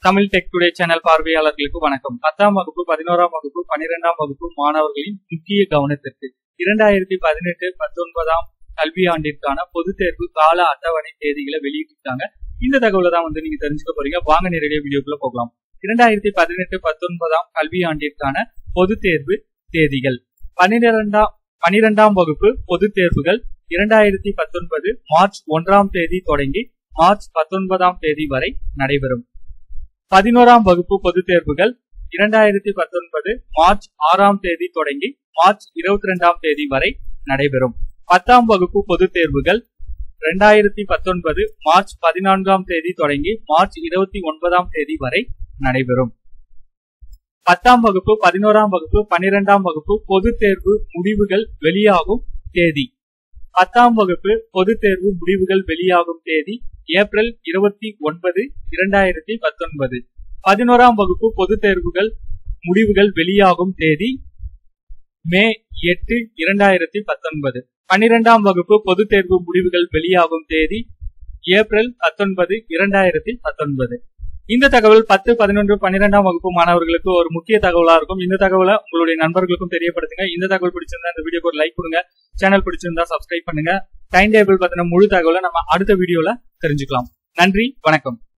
Tamil tech today channel பார்வையாளர்களுக்கு வணக்கம் பத்தாம் வகுப்பு பதினோராம் வகுப்பு பனிரெண்டாம் வகுப்பு மாணவர்களின் முக்கிய கவனத்திற்கு இரண்டாயிரத்தி பதினெட்டு பத்தொன்பதாம் கல்வியாண்டிற்கான பொதுத் தேர்வு கால அட்டவணை தேதிகளை வெளியிட்டிருக்காங்க இந்த தகவலை தான் வந்து நீங்க தெரிஞ்சுக்க போறீங்க வாங்க நேரடியாக வீடியோக்குள்ள போகலாம் இரண்டாயிரத்தி பதினெட்டு பத்தொன்பதாம் கல்வியாண்டிற்கான பொதுத் தேர்வு தேதிகள் பனிரெண்டாம் பனிரெண்டாம் வகுப்பு பொதுத் தேர்வுகள் இரண்டாயிரத்தி பத்தொன்பது மார்ச் ஒன்றாம் தேதி தொடங்கி மார்ச் பத்தொன்பதாம் தேதி வரை நடைபெறும் பதினோராம் வகுப்பு பொதுத் தேர்வுகள் இரண்டாயிரத்தி பத்தொன்பது மார்ச் ஆறாம் தேதி தொடங்கி மார்ச் இருபத்தி ரெண்டாம் தேதி வரை நடைபெறும் பத்தாம் வகுப்பு பொதுத் தேர்வுகள் இரண்டாயிரத்தி பத்தொன்பது மார்ச் பதினான்காம் தேதி தொடங்கி மார்ச் இருபத்தி ஒன்பதாம் தேதி வரை நடைபெறும் பத்தாம் வகுப்பு பதினோராம் வகுப்பு பனிரெண்டாம் வகுப்பு பொதுத் தேர்வு முடிவுகள் வெளியாகும் தேதி பத்தாம் வகுப்பு பொதுத் தேர்வு முடிவுகள் வெளியாகும் தேதி ஏப்ரல் இருபத்தி ஒன்பது இரண்டாயிரத்தி பத்தொன்பது பதினோராம் வகுப்பு பொதுத் தேர்வுகள் முடிவுகள் வெளியாகும் தேதி மே எட்டு இரண்டாயிரத்தி பத்தொன்பது பன்னிரெண்டாம் வகுப்பு பொதுத் தேர்வு முடிவுகள் வெளியாகும் தேதி ஏப்ரல் பத்தொன்பது இரண்டாயிரத்தி பத்தொன்பது இந்த தகவல் பத்து பதினொன்று பன்னிரெண்டாம் வகுப்பு மாணவர்களுக்கு ஒரு முக்கிய தகவலா இருக்கும் இந்த தகவலை உங்களுடைய நண்பர்களுக்கும் தெரியப்படுத்துங்க இந்த தகவல் பிடிச்சிருந்தா இந்த வீடியோக்கு ஒரு லைக் கொடுங்க சேனல் பிடிச்சிருந்தா சப்ஸ்கிரைப் பண்ணுங்க டைம் டேபிள் பத்தின முழு தகவலை நம்ம அடுத்த வீடியோல தெரிஞ்சுக்கலாம் நன்றி வணக்கம்